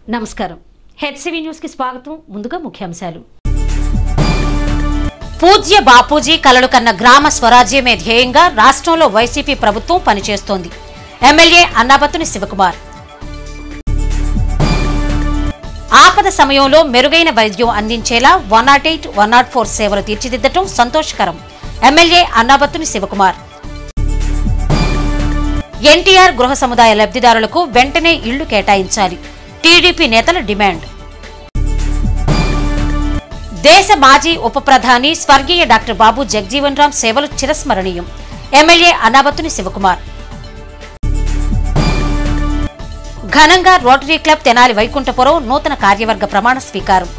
నమస్కారం HCV news కి స్వాగతం ముందుగా ముఖ్యాంశాలు పూజ్య బాపూజీ కలలు కన్న గ్రామ స్వరాజ్యమే ధ్యేయంగా రాష్ట్రంలో వైసీపీ ప్రభుత్వం పనిచేస్తోంది ఎమ్మెల్యే అన్నాబత్తుని శివకుమార్ ఆపద సమయంలో మెరుగైన వైద్యం అందించేలా one nought eight one nought four సేవలు తీర్చిదిద్దటం సంతోషకరం ఎమ్మెల్యే అన్నాబత్తుని శివకుమార్ ఎన్టీఆర్ గృహ సముదాయ లబ్ధిదారులకు వెంటనే ఇళ్లు కేటాయించాలి టీడీపీ నేతల డిమాండ్ దేశ మాజీ ఉప ప్రధాని స్వర్గీయ డాక్టర్ బాబు జగ్జీవన్ రామ్ సేవలు చిరస్మరణీయం ఎమ్మెల్యే అనాబత్తుని శివకుమార్ ఘనంగా రోటరీ క్లబ్ తెనాలి వైకుంఠపురం నూతన కార్యవర్గ ప్రమాణ స్వీకారం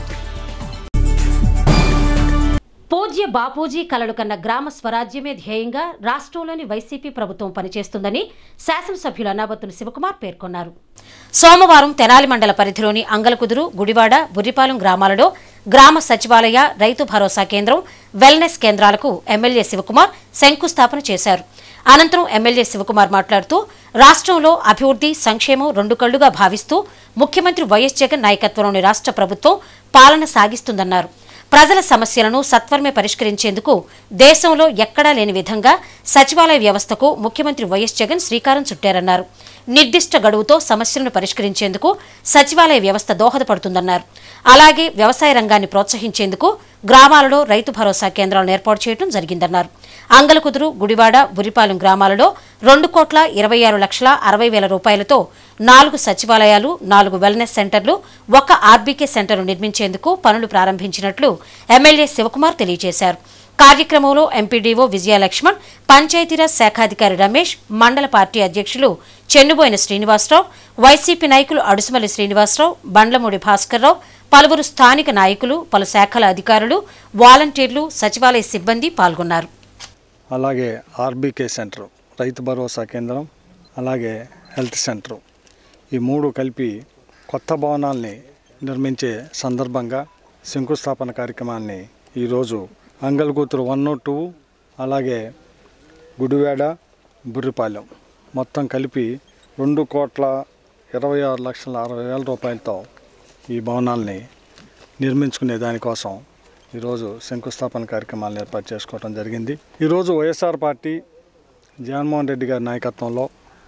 పూజ్య బాపూజీ కలలు కన్న గ్రామ స్వరాజ్యమే ధ్యేయంగా రాష్ట్రంలోని వైసీపీ ప్రభుత్వం పనిచేస్తుందని శాసనసభ్యులు అన్నాబత్తుని శివకుమార్ పేర్కొన్నారు సోమవారం తెనాలి మండల పరిధిలోని అంగలకుదురు గుడివాడ బుర్రిపాలెం గ్రామాలలో గ్రామ సచివాలయ రైతు భరోసా కేంద్రం వెల్నెస్ కేంద్రాలకు ఎమ్మెల్యే శివకుమార్ శంకుస్థాపన చేశారు అనంతరం ఎమ్మెల్యే శివకుమార్ మాట్లాడుతూ రాష్ట్రంలో అభివృద్ధి సంక్షేమం రెండు కళ్లుగా భావిస్తూ ముఖ్యమంత్రి వైఎస్ జగన్ నాయకత్వంలోని రాష్ట్ర ప్రభుత్వం పాలన సాగిస్తుందన్నారు ప్రజల సమస్యలను సత్వరమే పరిష్కరించేందుకు దేశంలో ఎక్కడా లేని విధంగా సచివాలయ వ్యవస్థకు ముఖ్యమంత్రి వైఎస్ జగన్ శ్రీకారం చుట్టారన్నారు నిర్దిష్ట గడువుతో సమస్యలను పరిష్కరించేందుకు సచివాలయ వ్యవస్థ దోహదపడుతుందన్నారు అలాగే వ్యవసాయ రంగాన్ని ప్రోత్సహించేందుకు గ్రామాలలో రైతు భరోసా కేంద్రాలను ఏర్పాటు చేయడం జరిగిందన్నారు అంగలకుదురు గుడివాడ బురిపాలెం గ్రామాలలో రెండు కోట్ల ఇరవై ఆరు లక్షల అరవై వేల రూపాయలతో నాలుగు సచివాలయాలు నాలుగు వెల్నెస్ సెంటర్లు ఒక ఆర్బీకే సెంటర్ను నిర్మించేందుకు పనులు ప్రారంభించినట్లు ఎమ్మెల్యే శివకుమార్ తెలియజేశారు కార్యక్రమంలో ఎంపీడీఓ విజయలక్ష్మణ్ పంచాయతీరాజ్ శాఖాధికారి రమేష్ మండల పార్టీ అధ్యక్షులు చెన్నుబోయిన శ్రీనివాసరావు వైసీపీ నాయకులు అడుసుమల్లి శ్రీనివాసరావు బండ్లమూడి భాస్కర్రావు పలువురు స్థానిక నాయకులు పలు శాఖల అధికారులు వాలంటీర్లు సచివాలయ సిబ్బంది పాల్గొన్నారు అలాగే ఆర్బీకే సెంటర్ రైతు భరోసా కేంద్రం అలాగే హెల్త్ సెంటర్ ఈ మూడు కలిపి కొత్త భవనాల్ని నిర్మించే సందర్భంగా శంకుస్థాపన కార్యక్రమాన్ని ఈరోజు అంగల్గూతురు వన్ నాట్ టూ అలాగే గుడివాడ బుర్రిపాలెం మొత్తం కలిపి రెండు కోట్ల ఇరవై ఆరు లక్షల అరవై వేల రూపాయలతో ఈ భవనాల్ని నిర్మించుకునే దానికోసం ఈరోజు శంకుస్థాపన కార్యక్రమాలను ఏర్పాటు చేసుకోవడం జరిగింది ఈరోజు వైఎస్ఆర్ పార్టీ జగన్మోహన్ రెడ్డి గారి నాయకత్వంలో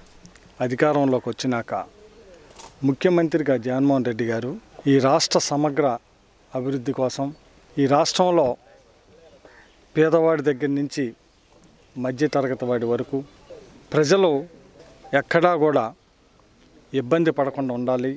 అధికారంలోకి వచ్చినాక ముఖ్యమంత్రిగా జగన్మోహన్ రెడ్డి గారు ఈ రాష్ట్ర సమగ్ర అభివృద్ధి కోసం ఈ రాష్ట్రంలో పేదవాడి దగ్గర నుంచి మధ్యతరగతి వాడి వరకు ప్రజలు ఎక్కడా కూడా ఇబ్బంది పడకుండా ఉండాలి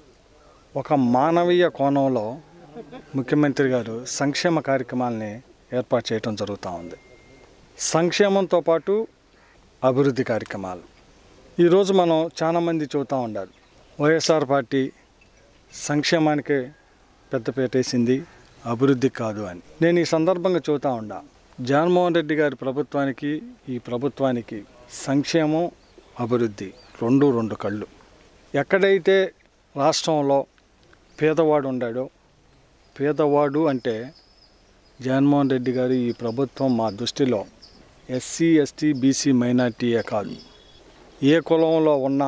ఒక మానవీయ కోణంలో ముఖ్యమంత్రి గారు సంక్షేమ కార్యక్రమాల్ని ఏర్పాటు చేయడం జరుగుతూ ఉంది సంక్షేమంతో పాటు అభివృద్ధి కార్యక్రమాలు ఈరోజు మనం చాలామంది చూస్తూ ఉండాలి వైఎస్ఆర్ పార్టీ సంక్షేమానికే పెద్దపేటేసింది అభివృద్ధి కాదు అని నేను ఈ సందర్భంగా చూస్తూ ఉండా జగన్మోహన్ రెడ్డి గారి ప్రభుత్వానికి ఈ ప్రభుత్వానికి సంక్షేమం అభివృద్ధి రెండు రెండు కళ్ళు ఎక్కడైతే రాష్ట్రంలో పేదవాడు ఉండాడో పేదవాడు అంటే జగన్మోహన్ రెడ్డి గారి ఈ ప్రభుత్వం మా దృష్టిలో ఎస్సీ ఎస్టీ బీసీ మైనార్టీయే కాదు ఏ కులంలో ఉన్నా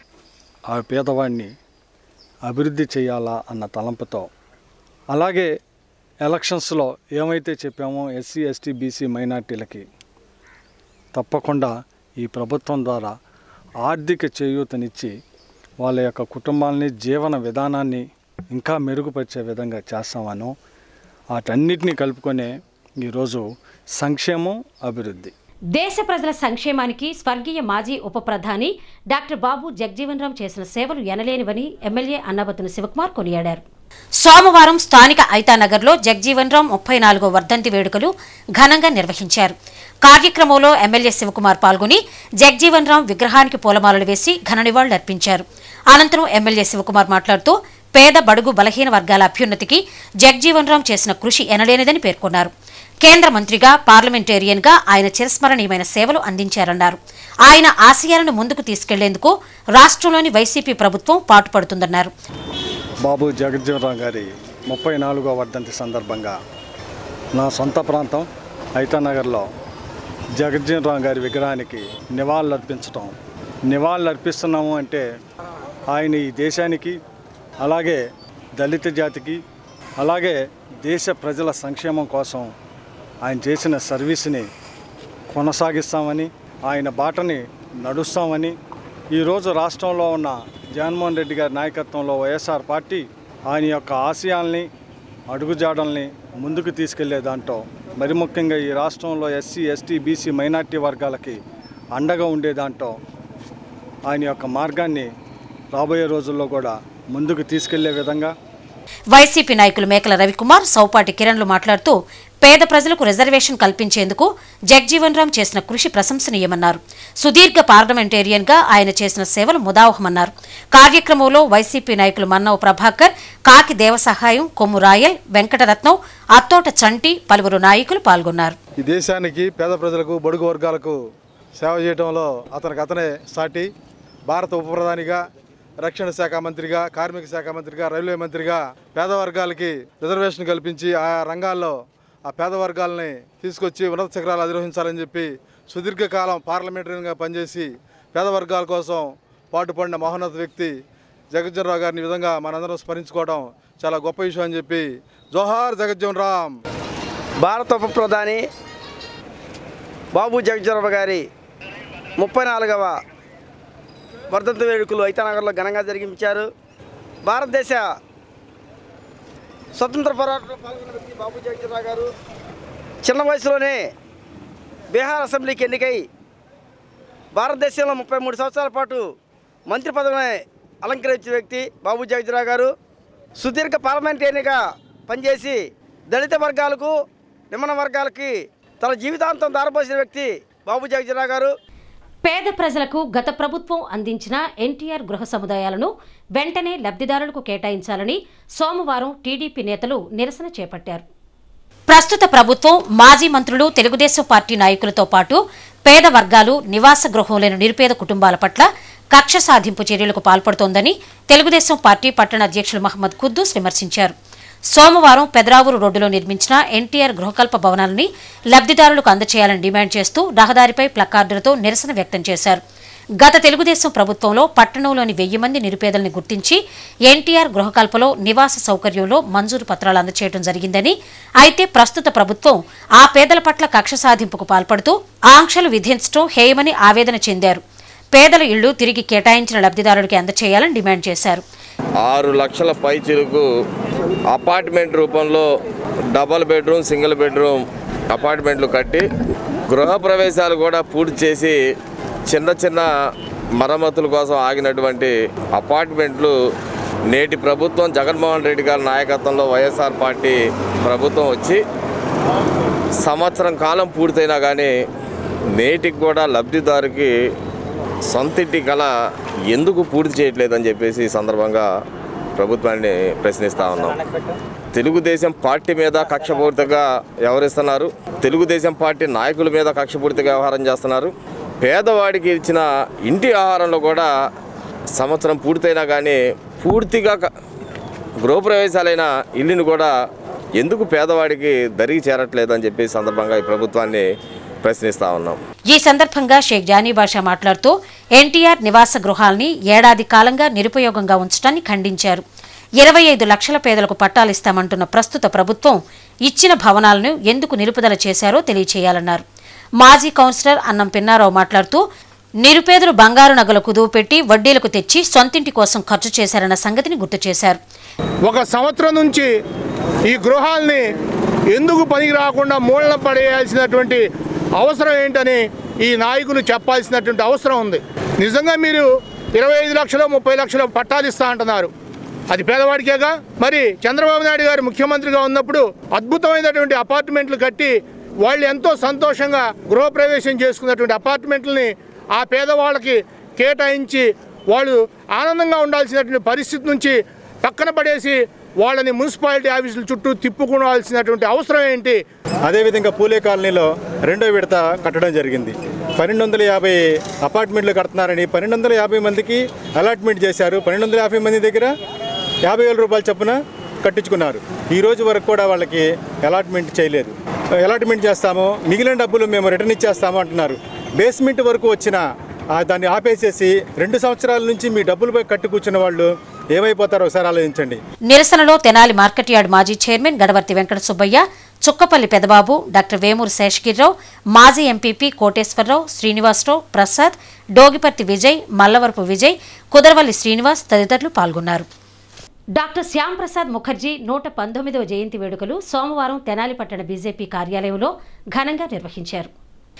ఆ పేదవాడిని అభివృద్ధి చేయాలా అన్న తలంపుతో అలాగే ఎలక్షన్స్లో ఏమైతే చెప్పామో ఎస్సీ ఎస్టీ బీసీ మైనార్టీలకి తప్పకుండా ఈ ప్రభుత్వం ద్వారా ఆర్థిక చేయూతనిచ్చి వాళ్ళ యొక్క కుటుంబాలని జీవన విధానాన్ని ఇంకా మెరుగుపరిచే విధంగా చేస్తామను వాటన్నిటినీ కలుపుకొనే ఈరోజు సంక్షేమం అభివృద్ధి దేశ ప్రజల సంక్షేమానికి స్వర్గీయ మాజీ ఉప ప్రధాని డాక్టర్ బాబు జగ్జీవన్ రామ్ చేసిన సేవలు ఎనలేనివని ఎమ్మెల్యే అన్నాబత్తుని శివకుమార్ కొనియాడారు సోమవారం స్థానిక ఐతానగర్లో జగ్జీవన్ రామ్ ముప్పై నాలుగో వర్ధంతి వేడుకలు ఘనంగా నిర్వహించారు కార్యక్రమంలో ఎమ్మెల్యే శివకుమార్ పాల్గొని జగ్జీవన్ రామ్ విగ్రహానికి పూలమాలలు వేసి ఘన నివాళులర్పించారు అనంతరం ఎమ్మెల్యే శివకుమార్ మాట్లాడుతూ పేద బడుగు బలహీన వర్గాల అభ్యున్నతికి జగ్జీవన్ రామ్ చేసిన కృషి ఎనలేనిదని పేర్కొన్నారు కేంద్ర మంత్రిగా పార్లమెంటేరియన్గా ఆయన చిరస్మరణీయమైన సేవలు అందించారన్నారు ఆయన ఆశయాలను ముందుకు తీసుకెళ్లేందుకు రాష్ట్రంలోని వైసీపీ ప్రభుత్వం పాటుపడుతుందన్నారు బాబు జగజ్జీవనరావు గారి ముప్పై నాలుగో వర్ధంతి సందర్భంగా నా సొంత ప్రాంతం ఐతానగర్లో జగజ్జీవనరావు గారి విగ్రహానికి నివాళులు అర్పించటం నివాళులు అర్పిస్తున్నాము అంటే ఆయన ఈ దేశానికి అలాగే దళిత జాతికి అలాగే దేశ ప్రజల సంక్షేమం కోసం ఆయన చేసిన సర్వీస్ని కొనసాగిస్తామని ఆయన బాటని నడుస్తామని ఈరోజు రాష్ట్రంలో ఉన్న జగన్మోహన్ రెడ్డి గారి నాయకత్వంలో వైఎస్ఆర్ పార్టీ ఆయన యొక్క ఆశయాల్ని అడుగుజాడల్ని ముందుకు తీసుకెళ్లే దాంట్లో మరి ముఖ్యంగా ఈ రాష్ట్రంలో ఎస్సీ ఎస్టీ బీసీ మైనార్టీ వర్గాలకి అండగా ఉండే దాంట్లో ఆయన యొక్క మార్గాన్ని రాబోయే రోజుల్లో కూడా ముందుకు తీసుకెళ్లే విధంగా వైసీపీ నాయకులు మేకల రవికుమార్ సౌపాటి కిరణ్లు మాట్లాడుతూ పేద ప్రజలకు రిజర్వేషన్ కల్పించేందుకు జగ్జీవన్ రామ్ చేసిన కృషి ప్రశంసనీయమన్నారు సుదీర్ఘ పార్లమెంటేరియన్ గా ఆయన చేసిన సేవలు ముదావహమన్నారు కార్యక్రమంలో వైసీపీ నాయకులు మన్నవ ప్రభాకర్ కాకి దేవసహాయం కొమ్ము రాయల్ వెంకటరత్నం అత్తోట చంటి పలువురు నాయకులు పాల్గొన్నారు ఈ దేశానికి పేద ప్రజలకు బడుగు వర్గాలకు సేవ చేయడంలో అతనికి అతనే సాటి భారత ఉప ప్రధానిగా రక్షణ శాఖ మంత్రిగా కార్మిక శాఖ మంత్రిగా రైల్వే మంత్రిగా పేద వర్గాలకి రిజర్వేషన్ కల్పించి ఆయా రంగాల్లో ఆ పేద వర్గాలని తీసుకొచ్చి ఉన్నత శిఖరాలు అధిరోహించాలని చెప్పి సుదీర్ఘకాలం పార్లమెంటరీగా పనిచేసి పేద వర్గాల కోసం పాటుపడిన మహోన్నత వ్యక్తి జగజ్జన్ రావు గారిని ఈ విధంగా మనందరం స్మరించుకోవడం చాలా గొప్ప విషయం అని చెప్పి జోహార్ జగజ్జన్ రామ్ భారత ఉప ప్రధాని బాబు జగజ్జనరావు గారి ముప్పై నాలుగవ వర్ధంతి వేడుకలు ఐతానగర్లో ఘనంగా జరిగించారు భారతదేశ స్వతంత్ర పోరాటంలో పాల్గొన్న వ్యక్తి బాబు జగజ్జనరావు గారు చిన్న వయసులోనే బీహార్ అసెంబ్లీకి ఎన్నికై భారతదేశంలో ముప్పై మూడు సంవత్సరాల పాటు మంత్రి పదవిని అలంకరించిన వ్యక్తి బాబు జగజ్జనరావు గారు సుదీర్ఘ పార్లమెంటేరియన్గా పనిచేసి దళిత వర్గాలకు నిమ్మన వర్గాలకి తన జీవితాంతం దారపోసిన వ్యక్తి బాబు జగజ్జనరావు గారు పేద ప్రజలకు గత ప్రభుత్వం అందించిన ఎన్టీఆర్ గృహ సముదాయాలను వెంటనే లబ్ధిదారులకు కేటాయించాలని సోమవారం టీడీపీ నేతలు నిరసన చేపట్టారు ప్రస్తుత ప్రభుత్వం మాజీ మంత్రులు తెలుగుదేశం పార్టీ నాయకులతో పాటు పేద వర్గాలు నివాస గృహం లేని నిరుపేద కుటుంబాల పట్ల కక్ష సాధింపు చర్యలకు పాల్పడుతోందని తెలుగుదేశం పార్టీ పట్టణ అధ్యక్షులు మహమ్మద్ ఖుద్దూస్ విమర్శించారు సోమవారం పెదరావూరు రోడ్డులో నిర్మించిన ఎన్టీఆర్ గృహకల్ప భవనాలని లబ్ధిదారులకు అందచేయాలని డిమాండ్ చేస్తూ రహదారిపై ప్లకార్డులతో నిరసన వ్యక్తం చేశారు గత తెలుగుదేశం ప్రభుత్వంలో పట్టణంలోని వెయ్యి మంది నిరుపేదల్ని గుర్తించి ఎన్టీఆర్ గృహకల్పలో నివాస సౌకర్యంలో మంజూరు పత్రాలు అందచేయడం జరిగిందని అయితే ప్రస్తుత ప్రభుత్వం ఆ పేదల పట్ల కక్ష సాధింపుకు పాల్పడుతూ ఆంక్షలు విధించడం హేయమని ఆవేదన చెందారు పేదల ఇళ్లు తిరిగి కేటాయించిన లబ్ధిదారుడికి అందచేయాలని డిమాండ్ చేశారు ఆరు లక్షల పైచిలకు అపార్ట్మెంట్ రూపంలో డబల్ బెడ్రూమ్ సింగిల్ బెడ్రూమ్ అపార్ట్మెంట్లు కట్టి గృహప్రవేశాలు కూడా పూర్తి చేసి చిన్న చిన్న మరమ్మతుల కోసం ఆగినటువంటి అపార్ట్మెంట్లు నేటి ప్రభుత్వం జగన్మోహన్ రెడ్డి గారి నాయకత్వంలో వైఎస్ఆర్ పార్టీ ప్రభుత్వం వచ్చి సంవత్సరం కాలం పూర్తయినా కానీ నేటికి కూడా లబ్ధిదారుకి సొంతింటి కళ ఎందుకు పూర్తి చేయట్లేదని చెప్పేసి ఈ సందర్భంగా ప్రభుత్వాన్ని ప్రశ్నిస్తా ఉన్నాం తెలుగుదేశం పార్టీ మీద కక్షపూర్తిగా వ్యవహరిస్తున్నారు తెలుగుదేశం పార్టీ నాయకుల మీద కక్షపూర్తిగా వ్యవహారం చేస్తున్నారు పేదవాడికి ఇచ్చిన ఇంటి ఆహారంలో కూడా సంవత్సరం పూర్తయినా కానీ పూర్తిగా క- గృహప్రవేశాలైన ఇల్లుని కూడా ఎందుకు పేదవాడికి దరిగి చేరట్లేదని చెప్పి ఈ సందర్భంగా ఈ ప్రభుత్వాన్ని ప్రశ్నిస్తా ఉన్నాం ఈ సందర్భంగా షేక్ జానీ బాషా మాట్లాడుతూ ఎన్టీఆర్ నివాస గృహాల్ని ఏడాది కాలంగా నిరుపయోగంగా ఉంచడాన్ని ఖండించారు ఇరవై ఐదు లక్షల పేదలకు పట్టాలిస్తామంటున్న ప్రస్తుత ప్రభుత్వం ఇచ్చిన భవనాలను ఎందుకు నిలుపుదల చేశారో తెలియచేయాలన్నారు మాజీ కౌన్సిలర్ అన్నం పిన్నారావు మాట్లాడుతూ నిరుపేదలు బంగారు నగలు కుదువు పెట్టి వడ్డీలకు తెచ్చి సొంతింటి కోసం ఖర్చు చేశారన్న సంగతిని గుర్తు చేశారు ఒక సంవత్సరం నుంచి ఈ గృహాల్ని ఎందుకు పనికి రాకుండా మూలన పడేయాల్సినటువంటి అవసరం ఏంటని ఈ నాయకులు చెప్పాల్సినటువంటి అవసరం ఉంది నిజంగా మీరు ఇరవై ఐదు లక్షలు ముప్పై లక్షలు పట్టాలు ఇస్తా అంటున్నారు అది పేదవాడికేగా మరి చంద్రబాబు నాయుడు గారు ముఖ్యమంత్రిగా ఉన్నప్పుడు అద్భుతమైనటువంటి అపార్ట్మెంట్లు కట్టి వాళ్ళు ఎంతో సంతోషంగా గృహప్రవేశం చేసుకున్నటువంటి అపార్ట్మెంట్లని ఆ పేదవాళ్ళకి కేటాయించి వాళ్ళు ఆనందంగా ఉండాల్సినటువంటి పరిస్థితి నుంచి పక్కన పడేసి వాళ్ళని మున్సిపాలిటీ ఆఫీసుల చుట్టూ తిప్పుకోవాల్సినటువంటి అవసరం ఏంటి అదేవిధంగా పూలే కాలనీలో రెండో విడత కట్టడం జరిగింది పన్నెండు వందల యాభై అపార్ట్మెంట్లు కడుతున్నారని పన్నెండు వందల యాభై మందికి అలాట్మెంట్ చేశారు పన్నెండు వందల యాభై మంది దగ్గర యాభై వేల రూపాయల చొప్పున కట్టించుకున్నారు ఈ రోజు వరకు కూడా వాళ్ళకి అలాట్మెంట్ చేయలేదు అలాట్మెంట్ చేస్తాము మిగిలిన డబ్బులు మేము రిటర్న్ ఇచ్చేస్తాము అంటున్నారు బేస్మెంట్ వరకు వచ్చిన ఆ దాన్ని ఆపేసేసి రెండు సంవత్సరాల నుంచి మీ డబ్బులపై కట్టి కూర్చున్న వాళ్ళు ఏమైపోతారో ఒకసారి ఆలోచించండి నిరసనలో తెనాలి మార్కెట్ యార్డ్ మాజీ చైర్మన్ గడవర్తి వెంకట సుబ్బయ్య చుక్కపల్లి పెదబాబు డాక్టర్ వేమూరు శేషగిరిరావు మాజీ ఎంపీపీ కోటేశ్వరరావు శ్రీనివాసరావు ప్రసాద్ డోగిపర్తి విజయ్ మల్లవరపు విజయ్ కుదరవల్లి శ్రీనివాస్ తదితరులు పాల్గొన్నారు డాక్టర్ శ్యాంప్రసాద్ ముఖర్జీ నూట పంతొమ్మిదవ జయంతి వేడుకలు సోమవారం తెనాలి పట్టణ బీజేపీ కార్యాలయంలో ఘనంగా నిర్వహించారు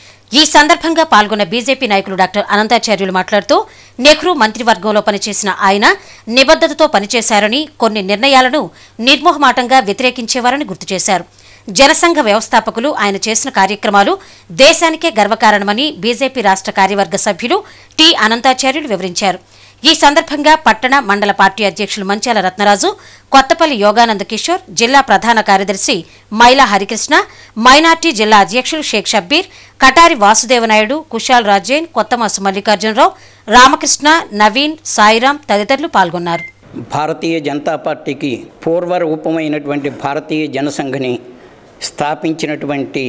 ఈ సందర్భంగా పాల్గొన్న బీజేపీ నాయకులు డాక్టర్ అనంతాచార్యులు మాట్లాడుతూ నెహ్రూ మంత్రివర్గంలో పనిచేసిన ఆయన నిబద్ధతతో పనిచేశారని కొన్ని నిర్ణయాలను నిర్మోహమాటంగా వ్యతిరేకించేవారని గుర్తు చేశారు జనసంఘ వ్యవస్థాపకులు ఆయన చేసిన కార్యక్రమాలు దేశానికే గర్వకారణమని బీజేపీ రాష్ట్ర కార్యవర్గ సభ్యులు టి అనంతాచార్యులు వివరించారు ఈ సందర్భంగా పట్టణ మండల పార్టీ అధ్యక్షులు మంచాల రత్నరాజు కొత్తపల్లి యోగానంద కిషోర్ జిల్లా ప్రధాన కార్యదర్శి మైలా హరికృష్ణ మైనార్టీ జిల్లా అధ్యక్షులు షేక్ షబ్బీర్ కటారి వాసుదేవనాయుడు కుశాల్ రాజేన్ కొత్తమాసు మల్లికార్జునరావు రామకృష్ణ నవీన్ సాయిరాం తదితరులు పాల్గొన్నారు భారతీయ జనతా పార్టీకి పూర్వ రూపమైనటువంటి భారతీయ జనసంఘని స్థాపించినటువంటి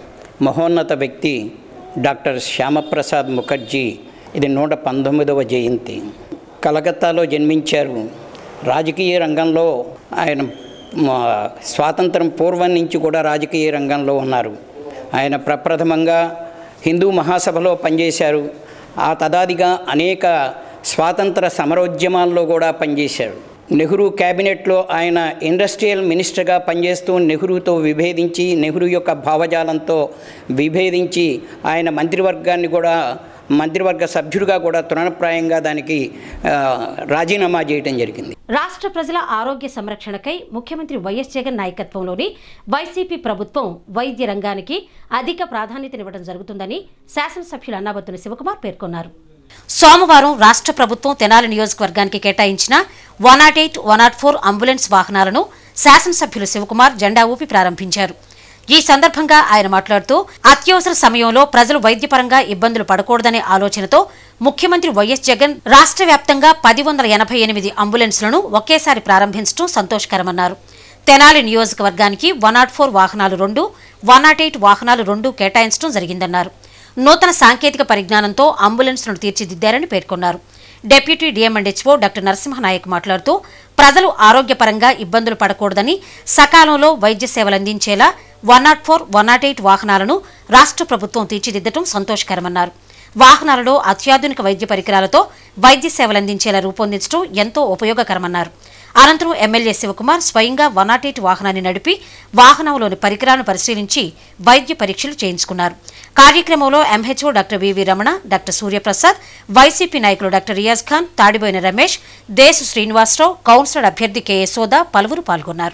మహోన్నత వ్యక్తి డాక్టర్ శ్యామప్రసాద్ ముఖర్జీ ఇది నూట పంతొమ్మిదవ జయంతి కలకత్తాలో జన్మించారు రాజకీయ రంగంలో ఆయన మ, స్వాతంత్రం పూర్వం నుంచి కూడా రాజకీయ రంగంలో ఉన్నారు ఆయన ప్రప్రథమంగా హిందూ మహాసభలో పనిచేశారు ఆ తదాదిగా అనేక స్వాతంత్ర సమరోద్యమాల్లో కూడా పనిచేశాడు నెహ్రూ క్యాబినెట్లో ఆయన ఇండస్ట్రియల్ మినిస్టర్గా పనిచేస్తూ నెహ్రూతో విభేదించి నెహ్రూ యొక్క భావజాలంతో విభేదించి ఆయన మంత్రివర్గాన్ని కూడా మంత్రివర్గ సభ్యుడిగా కూడా తృణప్రాయంగా దానికి ఆ, రాజీనామా చేయడం జరిగింది రాష్ట్ర ప్రజల ఆరోగ్య సంరక్షణకై ముఖ్యమంత్రి వైఎస్ జగన్ నాయకత్వంలోని వైసీపీ ప్రభుత్వం వైద్య రంగానికి అధిక ప్రాధాన్యతనివ్వడం జరుగుతుందని శాసనసభ్యులు అన్నాబత్తుని శివకుమార్ పేర్కొన్నారు సోమవారం రాష్ట్ర ప్రభుత్వం తెనాలి నియోజకవర్గానికి కేటాయించిన one nought eight one nought four ambulance వాహనాలను శాసనసభ్యులు శివకుమార్ జెండా ఊపి ప్రారంభించారు ఈ సందర్భంగా ఆయన మాట్లాడుతూ అత్యవసర సమయంలో ప్రజలు వైద్యపరంగా ఇబ్బందులు పడకూడదనే ఆలోచనతో ముఖ్యమంత్రి వైఎస్ జగన్ రాష్ట్ర వ్యాప్తంగా పది వందల ఎనభై ఎనిమిది అంబులెన్స్లను ఒకేసారి ప్రారంభించడం సంతోషకరమన్నారు తెనాలి నియోజకవర్గానికి వన్ నాట్ ఫోర్ వాహనాలు రెండు వన్ నాట్ ఎయిట్ వాహనాలు రెండు కేటాయించడం జరిగిందన్నారు నూతన సాంకేతిక పరిజ్ఞానంతో అంబులెన్స్లను తీర్చిదిద్దారని పేర్కొన్నారు డిప్యూటీ డిఎంఎండ్హెచ్ఓ డాక్టర్ నరసింహనాయక్ మాట్లాడుతూ ప్రజలు ఆరోగ్యపరంగా ఇబ్బందులు పడకూడదని సకాలంలో వైద్య సేవలు అందించేలా one nought four one nought eight వాహనాలను రాష్ట్ర ప్రభుత్వం తీర్చిదిద్దడం సంతోషకరమన్నారు వాహనాలలో అత్యాధునిక వైద్య పరికరాలతో వైద్య సేవలు అందించేలా రూపొందించడం ఎంతో ఉపయోగకరమన్నారు అనంతరం ఎమ్మెల్యే శివకుమార్ స్వయంగా వన్ నాట్ ఎయిట్ వాహనాన్ని నడిపి వాహనంలోని పరికరాలను పరిశీలించి వైద్య పరీక్షలు చేయించుకున్నారు కార్యక్రమంలో ఎంహెచ్ఓ డాక్టర్ వివి రమణ డాక్టర్ సూర్యప్రసాద్ వైసీపీ నాయకులు డాక్టర్ రియాజ్ ఖాన్ తాడిబోయిన రమేష్ దేశు శ్రీనివాసరావు కౌన్సిలర్ అభ్యర్థి కె యశోద పలువురు పాల్గొన్నారు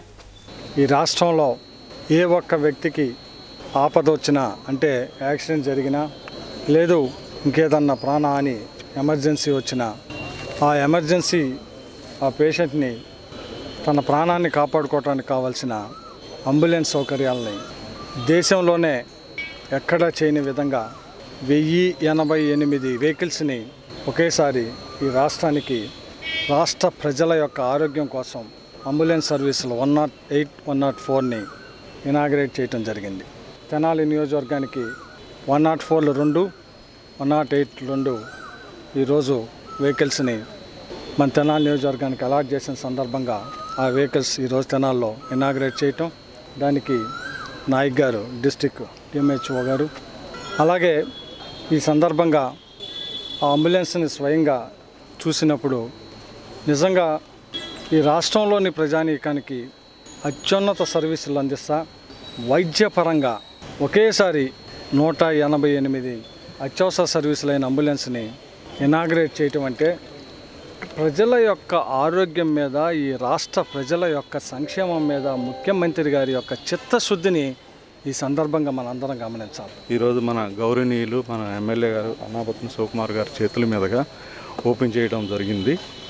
ఈ రాష్ట్రంలో ఏ ఒక్క వ్యక్తికి ఆపద వచ్చినా అంటే యాక్సిడెంట్ జరిగినా లేదు ఇంకేదన్నా ప్రాణహాని ఎమర్జెన్సీ వచ్చినా ఆ ఎమర్జెన్సీ ఆ పేషెంట్ని తన ప్రాణాన్ని కాపాడుకోవడానికి కావాల్సిన అంబులెన్స్ సౌకర్యాలని దేశంలోనే ఎక్కడా చేయని విధంగా వెయ్యి ఎనభై ఎనిమిది వెహికల్స్ని ఒకేసారి ఈ రాష్ట్రానికి రాష్ట్ర ప్రజల యొక్క ఆరోగ్యం కోసం ambulance services one nought eight one nought ఫోర్ని ఇనాగ్రేట్ చేయటం జరిగింది తెనాలి నియోజకవర్గానికి వన్ నాట్ ఫోర్లు రెండు వన్ నాట్ ఎయిట్ రెండు ఈరోజు వెహికల్స్ని మన తెనాలి నియోజకవర్గానికి అలాట్ చేసిన సందర్భంగా ఆ వెహికల్స్ ఈరోజు తెనాల్లో ఇనాగ్రేట్ చేయటం దానికి నాయక్ గారు డిస్టిక్ డిఎంహెచ్ఓ గారు అలాగే ఈ సందర్భంగా ఆ అంబులెన్స్ని స్వయంగా చూసినప్పుడు నిజంగా ఈ రాష్ట్రంలోని ప్రజానీకానికి అత్యున్నత సర్వీసులు అందిస్తా వైద్యపరంగా ఒకేసారి నూట ఎనభై ఎనిమిది అత్యవసర సర్వీసులైన అంబులెన్స్ని ఇనాగ్రేట్ చేయటం అంటే ప్రజల యొక్క ఆరోగ్యం మీద ఈ రాష్ట్ర ప్రజల యొక్క సంక్షేమం మీద ముఖ్యమంత్రి గారి యొక్క చిత్తశుద్ధిని ఈ సందర్భంగా మనందరం గమనించాలి ఈరోజు మన గౌరవనీయులు మన ఎమ్మెల్యే గారు అన్నాపత్న శివకుమార్ గారి చేతుల మీదుగా ఓపెన్ చేయడం జరిగింది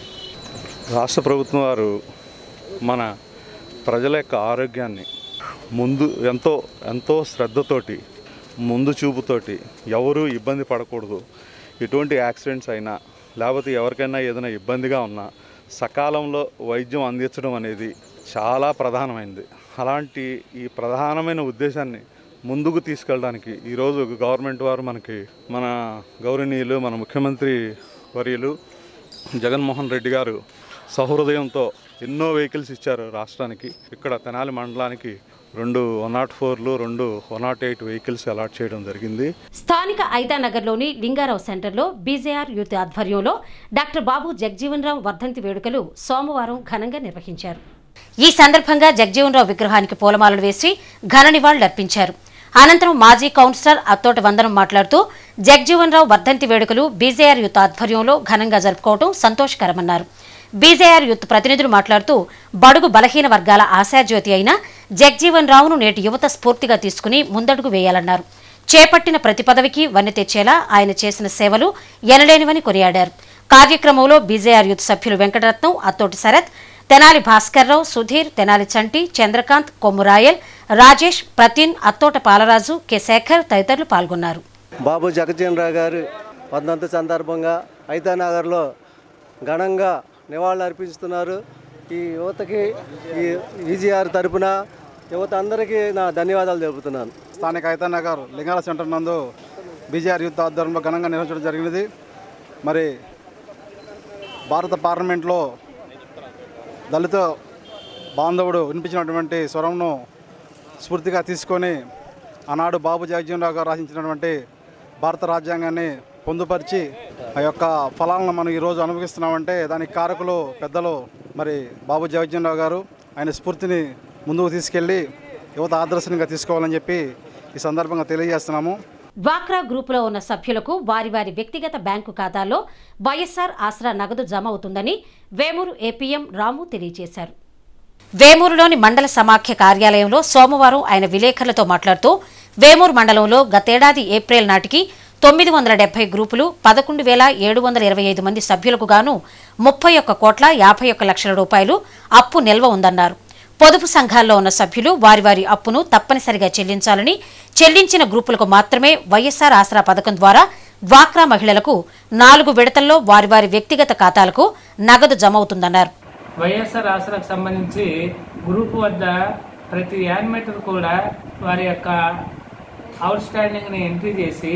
రాష్ట్ర ప్రభుత్వం వారు మన ప్రజల యొక్క ఆరోగ్యాన్ని ముందు ఎంతో ఎంతో శ్రద్ధతోటి ముందు చూపుతోటి ఎవరూ ఇబ్బంది పడకూడదు ఎటువంటి యాక్సిడెంట్స్ అయినా లేకపోతే ఎవరికైనా ఏదైనా ఇబ్బందిగా ఉన్నా సకాలంలో వైద్యం అందించడం అనేది చాలా ప్రధానమైనది అలాంటి ఈ ప్రధానమైన ఉద్దేశాన్ని ముందుకు తీసుకెళ్ళడానికి ఈరోజు గవర్నమెంట్ వారు మనకి మన గౌరవనీయులు మన ముఖ్యమంత్రి వర్యులు జగన్మోహన్ రెడ్డి గారు సహృదయంతో ఎన్నో వెహికల్స్ ఇచ్చారు రాష్ట్రానికి ఇక్కడ తెనాలి మండలానికి రెండు వన్ నాట్ ఫోర్లు రెండు one nought eight vehicles allot చేయడం జరిగింది స్థానిక ఐదానగర్లోని లింగారావు సెంటర్లో బీజేఆర్ యూత్ ఆధ్వర్యంలో డాక్టర్ బాబు జగ్జీవన్ రావు వర్ధంతి వేడుకలు సోమవారం ఘనంగా నిర్వహించారు ఈ సందర్భంగా జగ్జీవన్రావు విగ్రహానికి పూలమాలలు వేసి ఘన నివాళులర్పించారు అనంతరం మాజీ కౌన్సిలర్ అత్తోట వందనం మాట్లాడుతూ జగ్జీవన్రావు వర్ధంతి వేడుకలు బీజేఆర్ యూత్ ఆధ్వర్యంలో ఘనంగా జరుపుకోవడం సంతోషకరమన్నారు బీజేఆర్ యూత్ ప్రతినిధులు మాట్లాడుతూ బడుగు బలహీన వర్గాల ఆశాజ్యోతి అయిన జగ్జీవన్ రావును నేటి యువత స్ఫూర్తిగా తీసుకుని ముందడుగు వేయాలన్నారు చేపట్టిన ప్రతి పదవికి వన్నె తెచ్చేలా ఆయన చేసిన సేవలు ఎనలేనివని కొనియాడారు కార్యక్రమంలో బీజేఆర్ యూత్ సభ్యులు వెంకటరత్నం అత్తోటి శరత్ తెనాలి భాస్కర్రావు సుధీర్ తెనాలి చంటి చంద్రకాంత్ కొమ్మురాయల్ రాజేష్ ప్రతిన్ అత్తోట పాలరాజు కె శేఖర్ తదితరులు పాల్గొన్నారు బాబు జగజీవనరావు గారు వర్ధంతి సందర్భంగా ఐతానగర్లో ఘనంగా నివాళులు అర్పిస్తున్నారు ఈ యువతకి ఈ ఈజీఆర్ తరపున యువత అందరికీ నా ధన్యవాదాలు తెలుపుతున్నాను స్థానిక ఐతానగర్ లింగాల సెంటర్ నందు బీజేఆర్ యూత్ ఆధ్వర్యంలో ఘనంగా నిర్వహించడం జరిగినది మరి భారత పార్లమెంట్లో దళిత బాంధవుడు వినిపించినటువంటి స్వరంను స్ఫూర్తిగా తీసుకొని ఆనాడు బాబు జగజీవనరావు గారు రచించినటువంటి భారత రాజ్యాంగాన్ని పొందుపరిచి ఆ యొక్క ఫలాలను మనం ఈరోజు అనుభవిస్తున్నామంటే దానికి కారకులు పెద్దలు మరి బాబు జగజీవనరావు గారు ఆయన స్ఫూర్తిని ముందుకు తీసుకెళ్ళి యువత ఆదర్శంగా తీసుకోవాలని చెప్పి ఈ సందర్భంగా తెలియజేస్తున్నాము డ్వాక్రా గ్రూపులో ఉన్న సభ్యులకు వారి వారి వ్యక్తిగత బ్యాంకు ఖాతాల్లో వైఎస్ఆర్ ఆసరా నగదు జమ అవుతుందని వేమూరు ఏపీఎం రాము తెలియజేశారు వేమూరులోని మండల సమాఖ్య కార్యాలయంలో సోమవారం ఆయన విలేకరులతో మాట్లాడుతూ వేమూరు మండలంలో గతేడాది ఏప్రిల్ నాటికి తొమ్మిది వందల డెబ్బై గ్రూపులు పదకొండు వేల ఏడు వందల ఇరవై ఐదు మంది సభ్యులకు గాను ముప్పై ఒక్క కోట్ల యాభై ఒక్క లక్షల రూపాయలు అప్పు నిల్వ ఉందన్నారు పొదుపు సంఘాల్లో ఉన్న సభ్యులు వారి వారి అప్పును తప్పనిసరిగా చెల్లించాలని చెల్లించిన గ్రూపులకు మాత్రమే వైఎస్ఆర్ ఆసరా పథకం ద్వారా డ్వాక్రా మహిళలకు నాలుగు విడతల్లో వారి వారి వ్యక్తిగత ఖాతాలకు నగదు జమ అవుతుందన్నారు వైఎస్ఆర్ ఆసరాకు సంబంధించి గ్రూప్ వద్ద ప్రతి యానిమేటర్ కూడా వారి యొక్క అవుట్ స్టాండింగ్ని ఎంట్రీ చేసి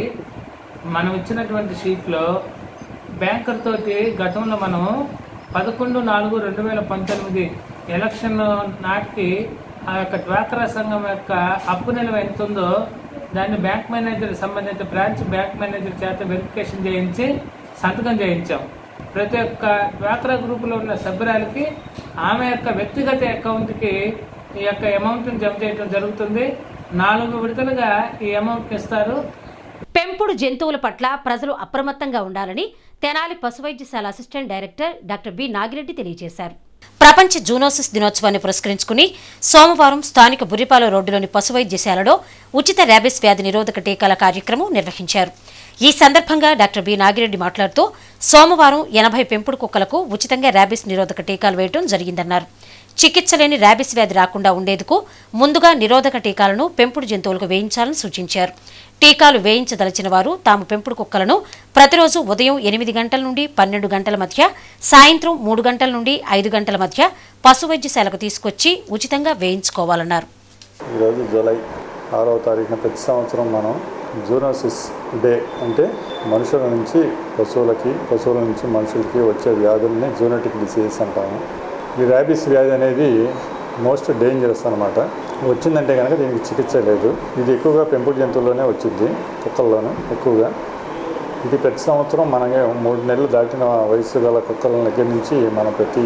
మనం ఇచ్చినటువంటి షీట్లో బ్యాంకర్ తోటి గతంలో మనం పదకొండు నాలుగు రెండు వేల పంతొమ్మిది ఎలక్షన్ నాటికి ఆ యొక్క డ్వాక్రా సంఘం యొక్క అప్పు నిల్వ ఎంత ఉందో దాన్ని బ్యాంక్ మేనేజర్ సంబంధిత బ్రాంచ్ బ్యాంక్ మేనేజర్ చేత వెరిఫికేషన్ చేయించి సంతకం చేయించాం ప్రతి ఒక్క డ్వాక్రా గ్రూపులో ఉన్న సభ్యురాలకి ఆమె యొక్క వ్యక్తిగత అకౌంట్కి ఈ యొక్క అమౌంట్ని జమ చేయడం జరుగుతుంది నాలుగు విడతలుగా ఈ అమౌంట్ ఇస్తారు పెంపుడు జంతువుల పట్ల ప్రజలు అప్రమత్తంగా ఉండాలని తెనాలి పశువైద్యశాల assistant director doctor B Nagireddy తెలియజేశారు ప్రపంచ జూనోసిస్ దినోత్సవాన్ని పురస్కరించుకుని సోమవారం స్థానిక బుర్రిపాల రోడ్డులోని పశు వైద్యశాలలో ఉచిత ర్యాబిస్ వ్యాధి నిరోధక టీకాల కార్యక్రమం నిర్వహించారు ఈ సందర్భంగా డాక్టర్ బి నాగిరెడ్డి మాట్లాడుతూ సోమవారం ఎనభై పెంపుడు కుక్కలకు ఉచితంగా ర్యాబిస్ నిరోధక టీకాలు వేయడం జరిగిందన్నారు చికిత్స లేని ర్యాబిస్ వ్యాధి రాకుండా ఉండేందుకు ముందుగా నిరోధక టీకాలను పెంపుడు జంతువులకు వేయించాలని సూచించారు టీకాలు వేయించదలిచిన వారు తాము పెంపుడు కుక్కలను ప్రతిరోజు ఉదయం ఎనిమిది గంటల నుండి పన్నెండు గంటల మధ్య సాయంత్రం మూడు గంటల నుండి ఐదు గంటల మధ్య పశు వైద్యశాలకు తీసుకొచ్చి ఉచితంగా వేయించుకోవాలన్నారు ఈరోజు జూలై ఆరవ తారీఖున ప్రతి సంవత్సరం మనం జూనోసిస్ డే అంటే మనుషుల నుంచి పశువులకి పశువుల నుంచి మనుషులకి వచ్చే వ్యాధుల్ని జూనటిక్ డిసీజ్ అంటాము ఈ ర్యాబిస్ వ్యాధి అనేది మోస్ట్ డేంజరస్ అనమాట వచ్చిందంటే కనుక దీనికి చికిత్స లేదు ఇది ఎక్కువగా పెంపుడు జంతువుల్లోనే వచ్చింది కుక్కల్లోనే ఎక్కువగా ఇది ప్రతి సంవత్సరం మనమే మూడు నెలలు దాటిన వయసు గల కుక్కల దగ్గర నుంచి మనం ప్రతి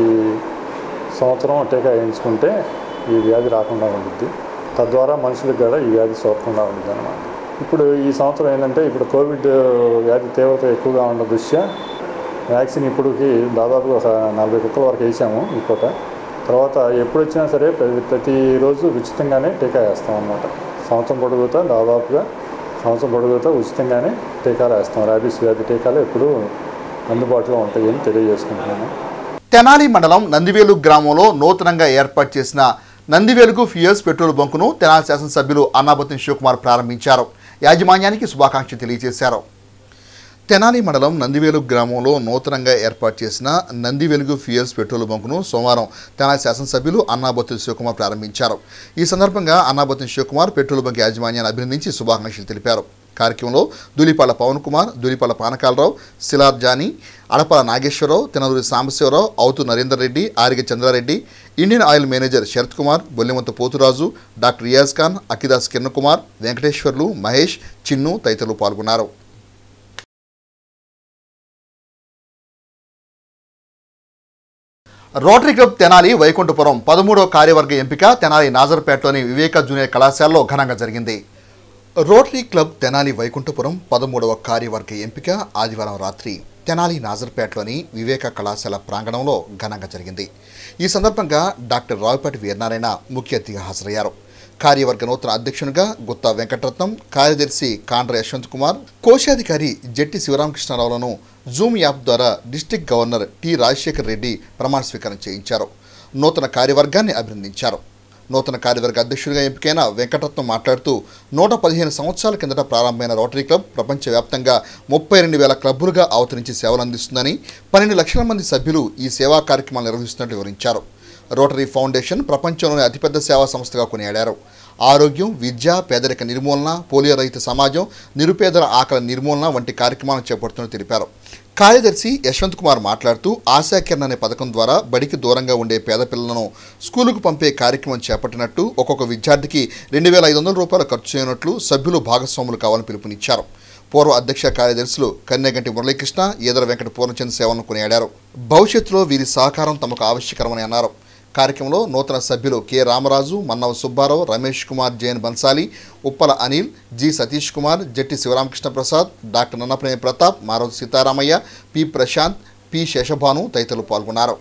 సంవత్సరం టీకా వేయించుకుంటే ఈ వ్యాధి రాకుండా ఉంటుంది తద్వారా మనుషులకు కూడా ఈ వ్యాధి సోకకుండా ఉంటుంది అనమాట ఇప్పుడు ఈ సంవత్సరం ఏంటంటే ఇప్పుడు కోవిడ్ వ్యాధి తీవ్రత ఎక్కువగా ఉన్న దృష్ట్యా వ్యాక్సిన్ ఇప్పటికి దాదాపు ఒక నలభై కుక్కల వరకు వేసాము ఈ పూట తర్వాత ఎప్పుడు వచ్చినా సరే ప్రతి ప్రతిరోజు ఉచితంగానే టీకా వేస్తాం అన్నమాట సంవత్సరం పొడుగుతా దాదాపుగా సంవత్సరం పొడుగుతా ఉచితంగానే టీకాలు వేస్తాం ర్యాబీస్ వ్యాధి టీకాలు ఎప్పుడూ అందుబాటులో ఉంటాయని తెలియజేసుకుంటున్నాను తెనాలి మండలం నందివేలు గ్రామంలో నూతనంగా ఏర్పాటు చేసిన నందివేలుకు ఫ్యూయల్స్ పెట్రోల్ బంకును తెనాలి శాసనసభ్యులు అన్నాబతిని శివకుమార్ ప్రారంభించారు యాజమాన్యానికి శుభాకాంక్షలు తెలియజేశారు తెనాలి మండలం నందివేలు గ్రామంలో నూతనంగా ఏర్పాటు చేసిన నంది వెలుగు ఫ్యూయల్స్ పెట్రోల్ బంకును సోమవారం తెనాలి శాసనసభ్యులు అన్నాబత్తుల శివకుమార్ ప్రారంభించారు ఈ సందర్భంగా అన్నాబత్తుల శివకుమార్ పెట్రోల్ బంక్ యాజమాన్యాన్ని అభినందించి శుభాకాంక్షలు తెలిపారు కార్యక్రమంలో Dhulipala Pavan Kumar Dhulipala Panakalarao Silar Jani Adapala Nageswararao Tenaluri Sambasivarao Avuthu Narender Reddy Ariga Chandrareddy Indian Oil manager Sarath Kumar Bollimantha Poturaju doctor Riyaz Khan Akidas Kiran Kumar Venkateswarlu Mahesh Chinnu తదితరులు పాల్గొన్నారు రోటరీ క్లబ్ తెనాలి వైకుంఠపురం పదమూడవ కార్యవర్గ ఎంపిక తెనాలి నాజర్పేటలోని వివేక జూనియర్ కళాశాలలో ఘనంగా జరిగింది రోటరీ క్లబ్ తెనాలి వైకుంఠపురం పదమూడవ కార్యవర్గ ఎంపిక ఆదివారం రాత్రి తెనాలి నాజర్పేటలోని వివేక కళాశాల ప్రాంగణంలో ఘనంగా జరిగింది ఈ సందర్భంగా డాక్టర్ రావుపేట వీరనారాయణ ముఖ్య అతిథిగా హాజరయ్యారు కార్యవర్గ నూతన అధ్యక్షునిగా గుత్తా వెంకటరత్నం కార్యదర్శి కాండ్ర యశ్వంత్ కుమార్ కోశాధికారి జట్టి శివరామకృష్ణరావులను జూమ్ యాప్ ద్వారా district governor T Rajasekhar Reddy ప్రమాణ స్వీకారం చేయించారు నూతన కార్యవర్గాన్ని అభినందించారు నూతన కార్యవర్గ అధ్యక్షుడిగా ఎంపికైన వెంకటరత్నం మాట్లాడుతూ నూట పదిహేను సంవత్సరాల కిందట ప్రారంభమైన రోటరీ క్లబ్ ప్రపంచవ్యాప్తంగా ముప్పై రెండు వేల క్లబ్బులుగా అవతరించి సేవలు అందిస్తుందని పన్నెండు లక్షల మంది సభ్యులు ఈ సేవా కార్యక్రమాలు నిర్వహిస్తున్నట్లు వివరించారు రోటరీ ఫౌండేషన్ ప్రపంచంలోని అతిపెద్ద సేవా సంస్థగా కొనియాడారు ఆరోగ్యం విద్య పేదరిక నిర్మూలన పోలియో రహిత సమాజం నిరుపేదల ఆకలి నిర్మూలన వంటి కార్యక్రమాలను చేపడుతున్నట్టు తెలిపారు కార్యదర్శి యశ్వంత్ కుమార్ మాట్లాడుతూ ఆశాకిరణ్ అనే పథకం ద్వారా బడికి దూరంగా ఉండే పేద పిల్లలను స్కూలుకు పంపే కార్యక్రమం చేపట్టినట్టు ఒక్కొక్క విద్యార్థికి రెండు వేల ఐదు వందల రూపాయలు ఖర్చు చేయనట్లు సభ్యులు భాగస్వాములు కావాలని పిలుపునిచ్చారు పూర్వ అధ్యక్ష కార్యదర్శులు కన్యగంటి మురళీకృష్ణ ఈదర వెంకట పూర్ణచంద్ సేవలను కొనియాడారు భవిష్యత్తులో వీరి సహకారం తమకు ఆవశ్యకరమని అన్నారు కార్యక్రమంలో నూతన సభ్యులు K Ramaraju Mannava Subbarao Ramesh Kumar Jain Bansali Uppala Anil G Satish Kumar Jetti Sivaramakrishna Prasad doctor Nannaprema Pratap Maruthi Seetharamaiah P Prashanth P Seshabhanu తదితరులు పాల్గొన్నారు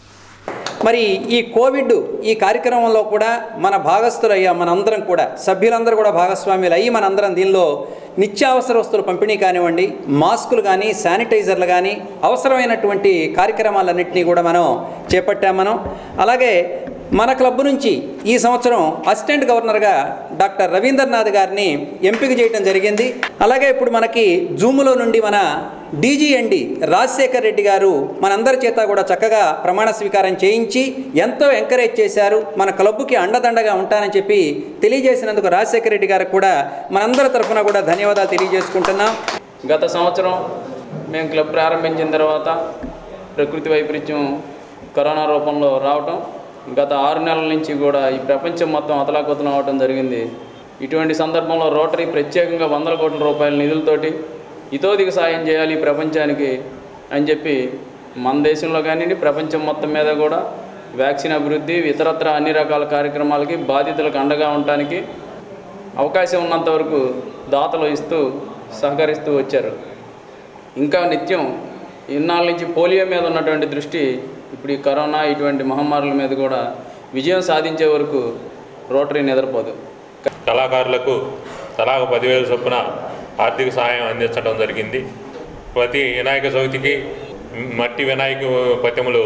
మరి ఈ కోవిడ్ ఈ కార్యక్రమంలో కూడా మన భాగస్థులయ్యా మనందరం కూడా సభ్యులందరూ కూడా భాగస్వాములు అయ్యి మనందరం దీనిలో నిత్యావసర వస్తువుల పంపిణీ కానివ్వండి మాస్కులు కానీ శానిటైజర్లు కానీ అవసరమైనటువంటి కార్యక్రమాలన్నింటినీ కూడా మనం చేపట్టాం మనం అలాగే మన క్లబ్ నుంచి ఈ సంవత్సరం అసిస్టెంట్ గవర్నర్గా డాక్టర్ రవీంద్రనాథ్ గారిని ఎంపిక చేయడం జరిగింది అలాగే ఇప్పుడు మనకి జూములో నుండి మన డీజీఎండి రాజశేఖర్ రెడ్డి గారు మనందరి చేత కూడా చక్కగా ప్రమాణ స్వీకారం చేయించి ఎంతో ఎంకరేజ్ చేశారు మన క్లబ్కి అండదండగా ఉంటానని చెప్పి తెలియజేసినందుకు రాజశేఖర్ రెడ్డి గారికి కూడా మనందరి తరఫున కూడా ధన్యవాదాలు తెలియజేసుకుంటున్నాం గత సంవత్సరం మేము క్లబ్ ప్రారంభించిన తర్వాత ప్రకృతి వైపరీత్యం కరోనా రూపంలో రావటం గత ఆరు నెలల నుంచి కూడా ఈ ప్రపంచం మొత్తం అతలాకుతలం అవడం జరిగింది ఇటువంటి సందర్భంలో రోటరీ ప్రత్యేకంగా వందల కోట్ల రూపాయల నిధులతోటి ఇతోదిక సాయం చేయాలి ఈ ప్రపంచానికి అని చెప్పి మన దేశంలో కానివ్వండి ప్రపంచం మొత్తం మీద కూడా వ్యాక్సిన్ అభివృద్ధి ఇతరత్ర అన్ని రకాల కార్యక్రమాలకి బాధితులకు అండగా ఉండటానికి అవకాశం ఉన్నంత వరకు దాతలు ఇస్తూ సహకరిస్తూ వచ్చారు ఇంకా నిత్యం ఇన్నాళ్ళ నుంచి పోలియో మీద ఉన్నటువంటి దృష్టి ఇప్పుడు ఈ కరోనా ఇటువంటి మహమ్మారుల మీద కూడా విజయం సాధించే వరకు రోటరీ నిద్రపోదు కళాకారులకు తలాగ పదివేల చొప్పున ఆర్థిక సహాయం అందించడం జరిగింది ప్రతి వినాయక చవితికి మట్టి వినాయక ప్రతిమలు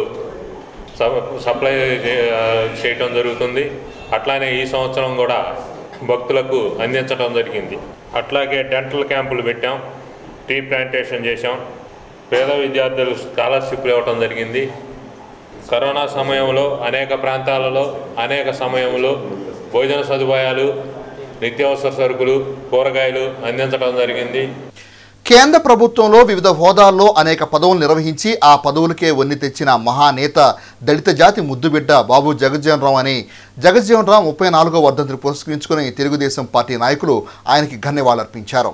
స- సప్లై చే- చేయటం జరుగుతుంది అట్లానే ఈ సంవత్సరం కూడా భక్తులకు అందించడం జరిగింది అట్లాగే డెంటల్ క్యాంపులు పెట్టాం టీ ప్లాంటేషన్ చేశాం పేద విద్యార్థులు స్కాలర్షిప్లు ఇవ్వటం జరిగింది కరోనా సమయంలో అనేక ప్రాంతాలలో అనేక సమయంలో భోజన సదుపాయాలు నిత్యావసర సరుకులు కూరగాయలు అందించడం జరిగింది కేంద్ర ప్రభుత్వంలో వివిధ హోదాల్లో అనేక పదవులు నిర్వహించి ఆ పదవులకే వన్ని తెచ్చిన మహానేత దళిత జాతి ముద్దుబిడ్డ బాబు జగజ్జీవన్ రావు అని జగజ్జీవన్ రావు ముప్పై నాలుగో వర్ధంతిని పురస్కరించుకుని తెలుగుదేశం పార్టీ నాయకులు ఆయనకి ఘన్యవాళర్పించారు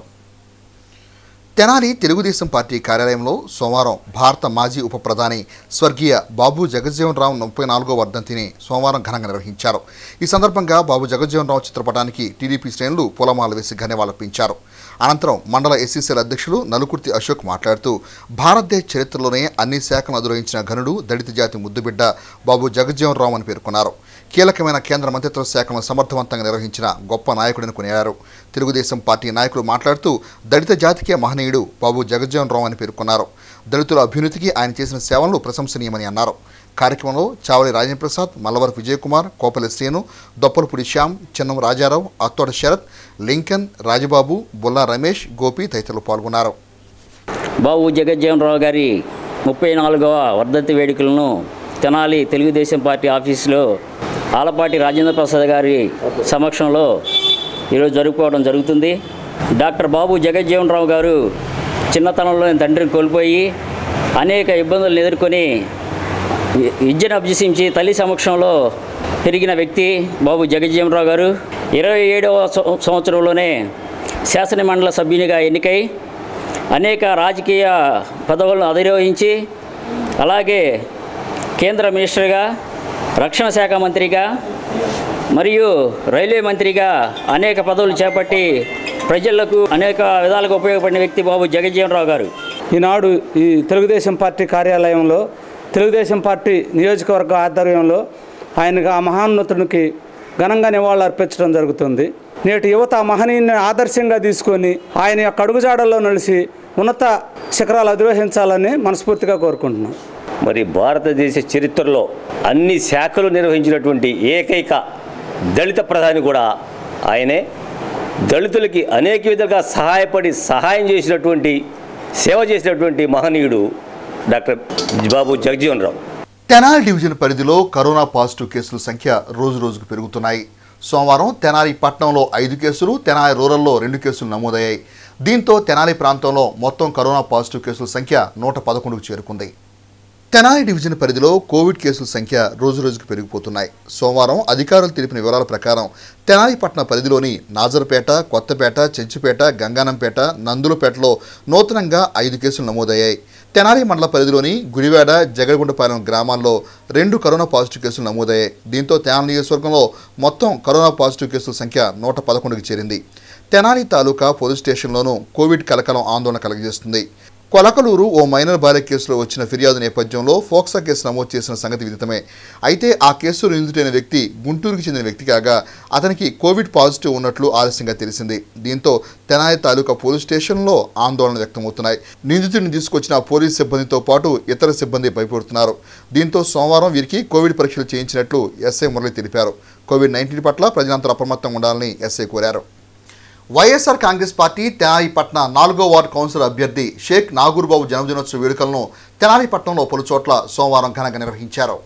తెనాలి తెలుగుదేశం పార్టీ కార్యాలయంలో సోమవారం భారత మాజీ ఉప ప్రధాని స్వర్గీయ బాబు జగజ్జీవన్ రావు ముప్పై నాలుగో వర్ధంతిని సోమవారం ఘనంగా నిర్వహించారు ఈ సందర్భంగా బాబు జగజ్జీవన్ రావు చిత్రపటానికి టీడీపీ శ్రేణులు పూలమాల వేసి ఘన్యవాళర్పించారు అనంతరం మండల ఎస్సీసీల అధ్యక్షులు నలుకుర్తి అశోక్ మాట్లాడుతూ భారతదేశ చరిత్రలోనే అన్ని శాఖలను అధిరోహించిన ఘనుడు దళిత జాతి ముద్దుబిడ్డ బాబు జగజ్జీవన్ రావు అని పేర్కొన్నారు కీలకమైన కేంద్ర మంత్రిత్వ శాఖలను సమర్థవంతంగా నిర్వహించిన గొప్ప నాయకుడిని కొనియాడారు తెలుగుదేశం పార్టీ నాయకులు మాట్లాడుతూ దళిత జాతికే మహనీయుడు బాబు జగజ్జీవన్ రావు అని పేర్కొన్నారు దళితుల అభ్యున్నతికి ఆయన చేసిన సేవలు ప్రశంసనీయమని అన్నారు కార్యక్రమంలో చావలి రాజేంద్ర ప్రసాద్ మల్లవర విజయకుమార్ కోపలి శ్రీను దొప్పలపూడి శ్యామ్ చిన్నం రాజారావు అత్తోట శరత్ లింకన్ రాజబాబు బుల్లా రమేష్ గోపి తదితరులు పాల్గొన్నారు బాబు జగజ్జీవనరావు గారి ముప్పై నాలుగవ వర్ధంతి వేడుకలను తెనాలి తెలుగుదేశం పార్టీ ఆఫీసులో ఆలపాటి రాజేంద్ర ప్రసాద్ గారి సమక్షంలో ఈరోజు జరుపుకోవడం జరుగుతుంది డాక్టర్ బాబు జగజ్జీవనరావు గారు చిన్నతనంలో తండ్రిని కోల్పోయి అనేక ఇబ్బందులను ఎదుర్కొని వి- విద్యను అభ్యసించి తల్లి సమక్షంలో పెరిగిన వ్యక్తి బాబు జగజ్జీవనరావు గారు ఇరవై ఏడవ సం- సంవత్సరంలోనే శాసన మండలి సభ్యునిగా ఎన్నికై అనేక రాజకీయ పదవులను అధిరోహించి అలాగే కేంద్ర మినిస్టర్గా రక్షణ శాఖ మంత్రిగా మరియు రైల్వే మంత్రిగా అనేక పదవులు చేపట్టి ప్రజలకు అనేక విధాలుగా ఉపయోగపడిన వ్యక్తి బాబు జగజ్జీవనరావు గారు ఈనాడు ఈ తెలుగుదేశం పార్టీ కార్యాలయంలో తెలుగుదేశం పార్టీ నియోజకవర్గ ఆధ్వర్యంలో ఆయనకు ఆ మహాన్నతునికి ఘనంగా నివాళులు అర్పించడం జరుగుతుంది నేటి యువత ఆ మహనీయుని ఆదర్శంగా తీసుకొని ఆయన యొక్క అడుగుజాడల్లో నలిసి ఉన్నత శిఖరాలు అధిరోహించాలని మనస్ఫూర్తిగా కోరుకుంటున్నాం మరి భారతదేశ చరిత్రలో అన్ని శాఖలు నిర్వహించినటువంటి ఏకైక దళిత ప్రధాని కూడా ఆయనే దళితులకి అనేక విధాలుగా సహాయపడి సహాయం చేసినటువంటి సేవ చేసినటువంటి మహనీయుడు డాక్టర్ బాబు జగజీవన్ రావు తెనాలి డివిజన్ పరిధిలో కరోనా పాజిటివ్ కేసుల సంఖ్య రోజు రోజుకు పెరుగుతున్నాయి సోమవారం తెనాలి పట్టణంలో ఐదు కేసులు తెనాలి రూరల్లో రెండు కేసులు నమోదయ్యాయి దీంతో తెనాలి ప్రాంతంలో మొత్తం కరోనా పాజిటివ్ కేసుల సంఖ్య నూట పదకొండుకు చేరుకుంది తెనాలి డివిజన్ పరిధిలో కోవిడ్ కేసుల సంఖ్య రోజు రోజుకు పెరిగిపోతున్నాయి సోమవారం అధికారులు తెలిపిన వివరాల ప్రకారం తెనాలి పట్టణ పరిధిలోని నాజర్పేట కొత్తపేట చెంచుపేట గంగానంపేట నందులపేటలో నూతనంగా ఐదు కేసులు నమోదయ్యాయి తెనాలి మండల పరిధిలోని గుడివాడ జగడగుండపాలెం గ్రామాల్లో రెండు కరోనా పాజిటివ్ కేసులు నమోదయ్యాయి దీంతో తెనాలి నియోజకవర్గంలో మొత్తం కరోనా పాజిటివ్ కేసుల సంఖ్య నూట పదకొండుకి చేరింది తెనాలి తాలూకా పోలీస్ స్టేషన్లోనూ కోవిడ్ కలకలం ఆందోళన కలగజేస్తుంది కొలకలూరు ఓ మైనర్ భార్య కేసులో వచ్చిన ఫిర్యాదు నేపథ్యంలో ఫోక్సా కేసు నమోదు చేసిన సంగతి విదితమే అయితే ఆ కేసులో నిందితుడైన వ్యక్తి గుంటూరుకు చెందిన వ్యక్తి కాగా అతనికి కోవిడ్ పాజిటివ్ ఉన్నట్లు ఆలస్యంగా తెలిసింది దీంతో తెనాలి తాలూకా పోలీస్ స్టేషన్లో ఆందోళన వ్యక్తమవుతున్నాయి నిందితుడిని తీసుకొచ్చిన పోలీస్ సిబ్బందితో పాటు ఇతర సిబ్బంది భయపడుతున్నారు దీంతో సోమవారం వీరికి కోవిడ్ పరీక్షలు చేయించినట్లు ఎస్ఐ మురళి తెలిపారు కోవిడ్ నైన్టీన్ పట్ల ప్రజలంతా అప్రమత్తంగా ఉండాలని ఎస్ఐ కోరారు వైఎస్ఆర్ కాంగ్రెస్ పార్టీ తెనాలి పట్న నాలుగో వార్డు కౌన్సిలర్ అభ్యర్థి షేక్ నాగూర్బాబు జన్మదినోత్సవ వేడుకలను తెనాలి పట్టణంలో పలు చోట్ల సోమవారం ఘనంగా నిర్వహించారు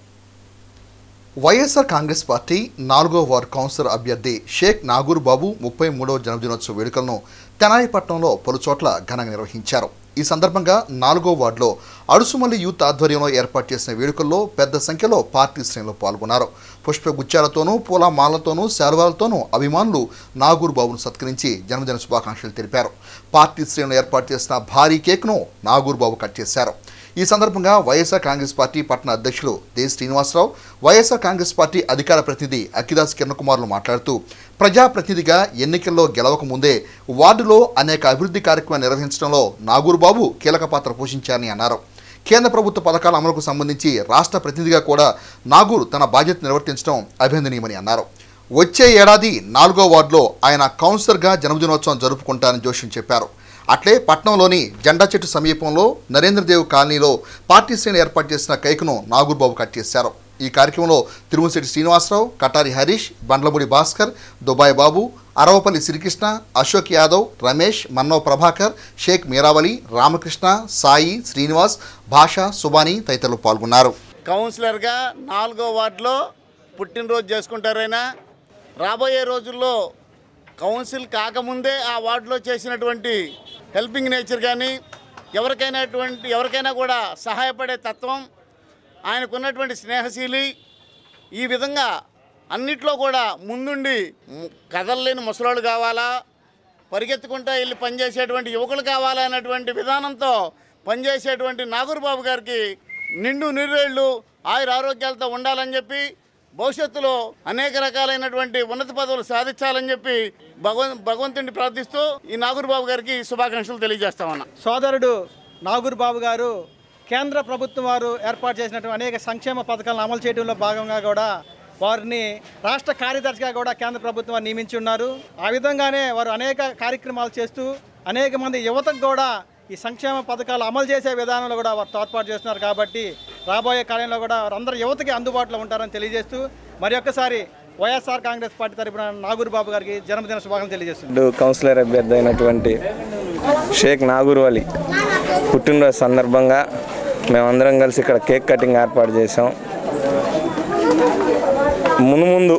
వైఎస్ఆర్ కాంగ్రెస్ పార్టీ నాలుగో వార్డు కౌన్సిలర్ అభ్యర్థి షేక్ నాగూర్ బాబు ముప్పై మూడవ జన్మదినోత్సవ వేడుకలను తెనాలి పట్టణంలో పలు చోట్ల ఘనంగా నిర్వహించారు ఈ సందర్భంగా నాలుగో వార్డులో అడుసుమల్లి యూత్ ఆధ్వర్యంలో ఏర్పాటు చేసిన వేడుకల్లో పెద్ద సంఖ్యలో పార్టీ శ్రేణులు పాల్గొన్నారు పుష్పగుచ్చాలతోనూ పూల మాలతోనూ శాల్వాలతోనూ అభిమానులు నాగూర్ బాబును సత్కరించి జన్మదిన శుభాకాంక్షలు తెలిపారు పార్టీ శ్రేణులు ఏర్పాటు చేసిన భారీ కేక్ను నాగూర్ బాబు కట్ చేశారు ఈ సందర్భంగా వైఎస్ఆర్ కాంగ్రెస్ పార్టీ పట్టణ అధ్యక్షులు దేశ్ శ్రీనివాసరావు వైఎస్ఆర్ కాంగ్రెస్ పార్టీ అధికార ప్రతినిధి అఖిదాస్ కిరణ్ కుమార్లు మాట్లాడుతూ ప్రజాప్రతినిధిగా ఎన్నికల్లో గెలవక ముందే వార్డులో అనేక అభివృద్ధి కార్యక్రమాలు నిర్వహించడంలో నాగూర్ బాబు కీలక పాత్ర పోషించారని అన్నారు కేంద్ర ప్రభుత్వ పథకాల అమలుకు సంబంధించి రాష్ట్ర ప్రతినిధిగా కూడా నాగూర్ తన బాధ్యత నిర్వర్తించడం అభినందనీయమని అన్నారు వచ్చే ఏడాది నాలుగో వార్డులో ఆయన కౌన్సిలర్గా జన్మదినోత్సవం జరుపుకుంటారని జోషిం చెప్పారు అట్లే పట్నంలోని జెండా చెట్టు సమీపంలో నరేంద్రదేవ్ కాలనీలో పార్టీ శ్రేణి ఏర్పాటు చేసిన కేకును నాగూర్బాబు కట్ చేశారు ఈ కార్యక్రమంలో తిరుమలశెట్టి శ్రీనివాసరావు కటారి హరీష్ బండ్లమూడి భాస్కర్ దుబాయ్ బాబు అరవపల్లి శ్రీకృష్ణ అశోక్ యాదవ్ రమేష్ మన్నో ప్రభాకర్ షేక్ మీరావలి రామకృష్ణ సాయి శ్రీనివాస్ భాష సుబాని తదితరులు పాల్గొన్నారు కౌన్సిలర్గా నాలుగో వార్డులో పుట్టినరోజు చేసుకుంటారైనా రాబోయే రోజుల్లో కౌన్సిల్ కాకముందే ఆ వార్డులో చేసినటువంటి హెల్పింగ్ నేచర్ కానీ ఎవరికైనా అటువంటి ఎవరికైనా కూడా సహాయపడే తత్వం ఆయనకున్నటువంటి స్నేహశీలి ఈ విధంగా అన్నిట్లో కూడా ముందుండి ము- కదలలేని ముసలోళ్ళు కావాలా పరిగెత్తుకుంటా వెళ్ళి పనిచేసేటువంటి యువకులు కావాలా అన్నటువంటి విధానంతో పనిచేసేటువంటి నాగూర్ బాబు గారికి నిండు నీరేళ్లు ఆయుర ఆరోగ్యాలతో ఉండాలని చెప్పి భవిష్యత్తులో అనేక రకాలైనటువంటి ఉన్నత పదవులు సాధించాలని చెప్పి భగవన్ భగవంతుడిని ప్రార్థిస్తూ ఈ నాగూర్ బాబు గారికి శుభాకాంక్షలు తెలియజేస్తా ఉన్నా సోదరుడు నాగూర్ బాబు గారు కేంద్ర ప్రభుత్వం వారు ఏర్పాటు చేసినటువంటి అనేక సంక్షేమ పథకాలను అమలు చేయడంలో భాగంగా కూడా వారిని రాష్ట్ర కార్యదర్శిగా కూడా కేంద్ర ప్రభుత్వం వారు నియమించి ఉన్నారు ఆ విధంగానే వారు అనేక కార్యక్రమాలు చేస్తూ అనేక మంది యువతకు కూడా ఈ సంక్షేమ పథకాలు అమలు చేసే విధానంలో కూడా వారు తోడ్పాటు చేస్తున్నారు కాబట్టి రాబోయే కాలంలో కూడా వారందరూ యువతకి అందుబాటులో ఉంటారని తెలియజేస్తూ మరి ఒక్కసారి వైఎస్ఆర్ కాంగ్రెస్ పార్టీ తరపున నాగూరు బాబు గారికి జన్మదిన శుభాకాంక్షలు తెలియజేస్తున్నాను ఇప్పుడు కౌన్సిలర్ అభ్యర్థి అయినటువంటి షేక్ నాగూర్ అలీ పుట్టినరోజు సందర్భంగా మేమందరం కలిసి ఇక్కడ కేక్ కటింగ్ ఏర్పాటు చేసాం మునుముందు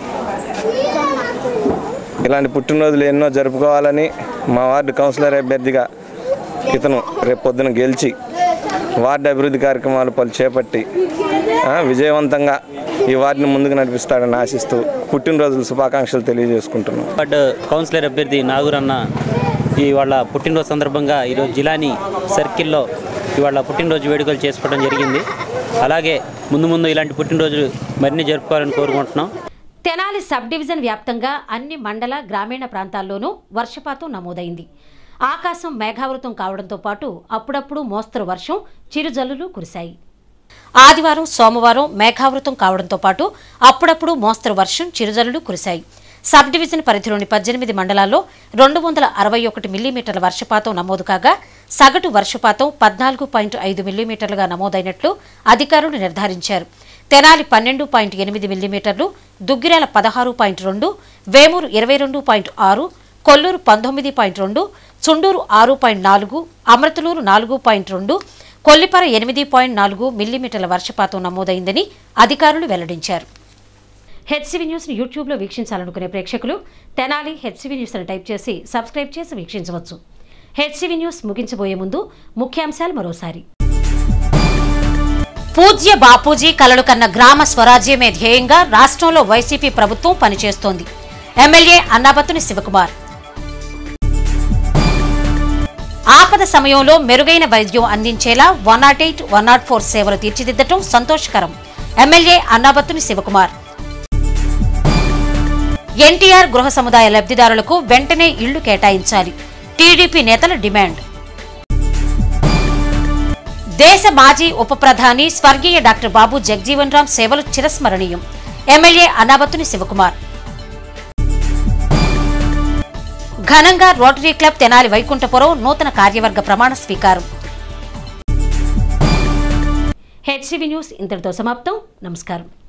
ఇలాంటి పుట్టినరోజులు ఎన్నో జరుపుకోవాలని మా వార్డు కౌన్సిలర్ అభ్యర్థిగా ఇతను రేపు పొద్దున గెలిచి వార్డు అభివృద్ధి కార్యక్రమాలు పలు చేపట్టి ఆ, విజయవంతంగా ఈ వార్డుని ముందుకు నడిపిస్తాడని ఆశిస్తూ పుట్టినరోజుల శుభాకాంక్షలు తెలియజేసుకుంటున్నాం వార్డు కౌన్సిలర్ అభ్యర్థి నాగూరన్న ఇవాళ పుట్టినరోజు సందర్భంగా ఈరోజు జిలాని సర్కిల్లో ఇవాళ పుట్టినరోజు వేడుకలు చేసుకోవడం జరిగింది అలాగే ముందు ముందు ఇలాంటి పుట్టినరోజులు మరిన్ని జరుపుకోవాలని కోరుకుంటున్నాం తెనాలి సబ్ డివిజన్ వ్యాప్తంగా అన్ని మండల గ్రామీణ ప్రాంతాల్లోనూ వర్షపాతం నమోదైంది ఆకాశం మేఘావృతం కావడంతో పాటు అప్పుడప్పుడు మోస్తరు వర్షం చిరుజల్లులు కురిశాయి ఆదివారం సోమవారం మేఘావృతం కావడంతో పాటు అప్పుడప్పుడు మోస్తరు వర్షం చిరుజల్లులు కురిశాయి సబ్ డివిజన్ పరిధిలోని పద్దెనిమిది మండలాల్లో రెండు వందల అరవై ఒకటి మిల్లీమీటర్ల వర్షపాతం నమోదు కాగా సగటు వర్షపాతం పద్నాలుగు పాయింట్ ఐదు మిల్లీమీటర్లుగా నమోదైనట్లు అధికారులు నిర్ధారించారు తెనాలి పన్నెండు పాయింట్ ఎనిమిది మిల్లీమీటర్లు దుగ్గిరాల పదహారు పాయింట్ రెండు వేమూరు ఇరవై రెండు పాయింట్ ఆరు కొల్లూరు పంతొమ్మిది పాయింట్ రెండు చుండూరు ఆరు పాయింట్ నాలుగు అమృతలూరు నాలుగు పాయింట్ రెండు కొల్లిపర ఎనిమిది పాయింట్ నాలుగు మిల్లీమీటర్ల వర్షపాతం నమోదైందని అధికారులు వెల్లడించారు హెచ్సివి న్యూస్ని యూట్యూబ్లో వీక్షించాలనుకునే ప్రేక్షకులు తెనాలి హెచ్సివి న్యూస్ అని టైప్ చేసి సబ్స్క్రైబ్ చేసి వీక్షించవచ్చు హెచ్సివి న్యూస్ ముగించబోయే ముందు ముఖ్యాంశాలు మరోసారి పూజ్య బాపూజీ కలలు కన్న గ్రామ స్వరాజ్యమే ధ్యేయంగా రాష్ట్రంలో వైసీపీ ప్రభుత్వం పనిచేస్తోంది ఎమ్మెల్యే అన్నాబత్తుని శివకుమార్ ఆపద సమయంలో మెరుగైన వైద్యం అందించేలా one nought eight one nought four సేవలు తీర్చిదిద్దటం సంతోషకరం ఎమ్మెల్యే అన్నాబత్తుని శివకుమార్ ఎన్టీఆర్ గృహ సముదాయ లబ్ధిదారులకు వెంటనే ఇళ్లు కేటాయించాలి టీడీపీ నేతల డిమాండ్ దేశ మాజీ ఉప ప్రధాని స్వర్గీయ డాక్టర్ బాబు జగ్జీవన్ రామ్ సేవలు చిరస్మరణీయం ఎమ్మెల్యే అనాబత్తుని శివకుమార్ ఘనంగా రోటరీ క్లబ్ తెనాలి వైకుంఠపురం నూతన కార్యవర్గ ప్రమాణ స్వీకారం హెచ్సివి న్యూస్ ఇంతటితో సమాప్తం నమస్కారం